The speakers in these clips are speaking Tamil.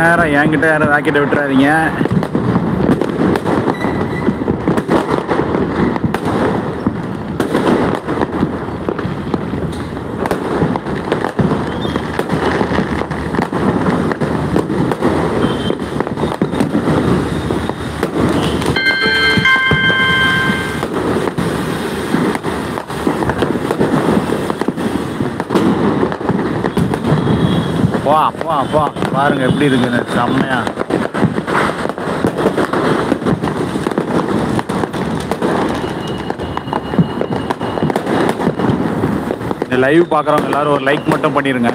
நேரம் என்கிட்ட யாரும் ராக்கெட்டை விட்டுறாதீங்க வா வா வா பாருங்க எப்படி இருக்குன்னு செம்மையா இந்த லைவ் பார்க்குறவங்க எல்லாரும் ஒரு லைக் மட்டும் பண்ணிருங்க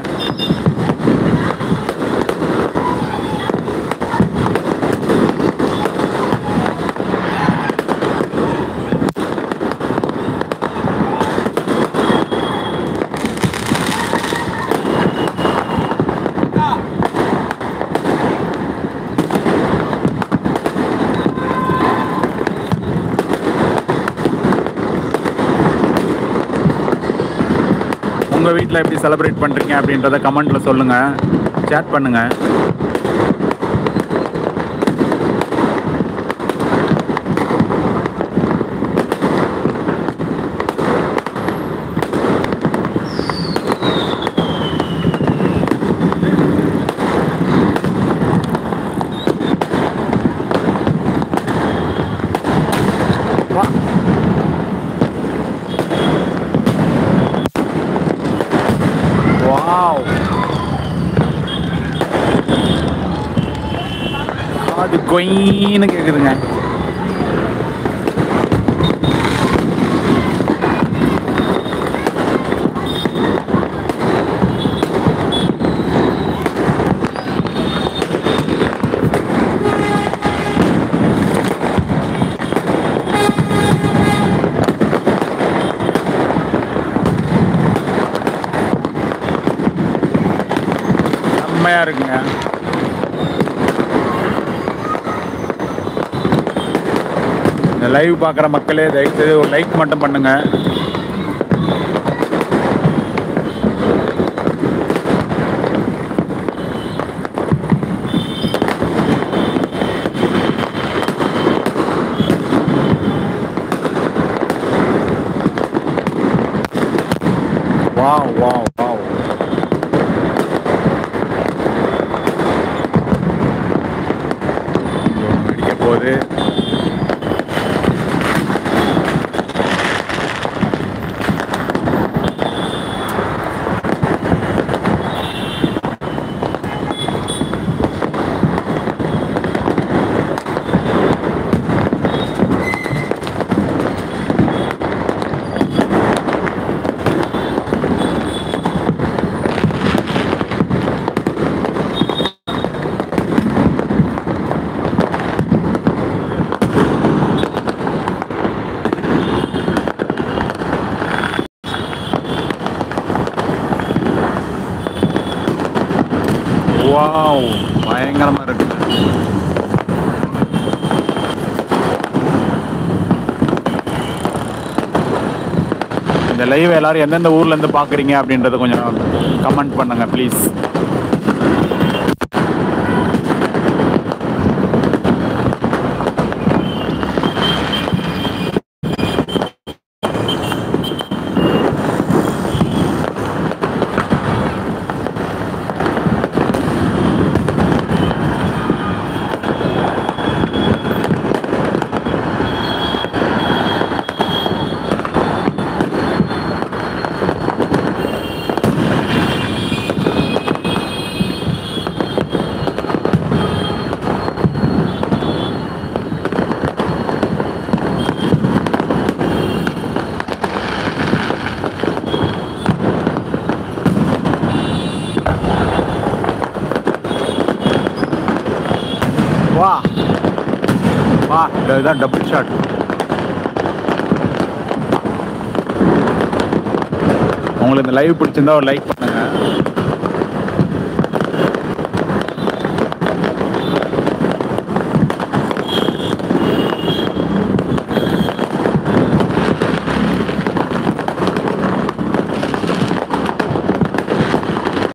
உங்க வீட்டில் எப்படி செலிப்ரேட் பண்றீங்க அப்படின்றத கமெண்ட்ல சொல்லுங்க சேட் பண்ணுங்க வா. வாவ் காது கொயின்னு கேக்குதுங்க செம்மையா இருக்குங்க இந்த லைவ் பார்க்குற மக்களே தயவுசெய்து ஒரு லைக் மட்டும் பண்ணுங்க வாவ் வாவ் வாவ் அடிக்க போகுது வாவ் பயங்கரமா இருக்கு இந்த லைவ் எல்லாரும் எந்தெந்த ஊர்ல இருந்து பாக்குறீங்க அப்படின்றத கொஞ்சம் கமெண்ட் பண்ணுங்க ப்ளீஸ் வா வா இந்த இதுதான் டபுள் ஷாட் உங்களுக்கு இந்த லைவ் பிடிச்சிருந்தா ஒரு லைக் பண்ணுங்க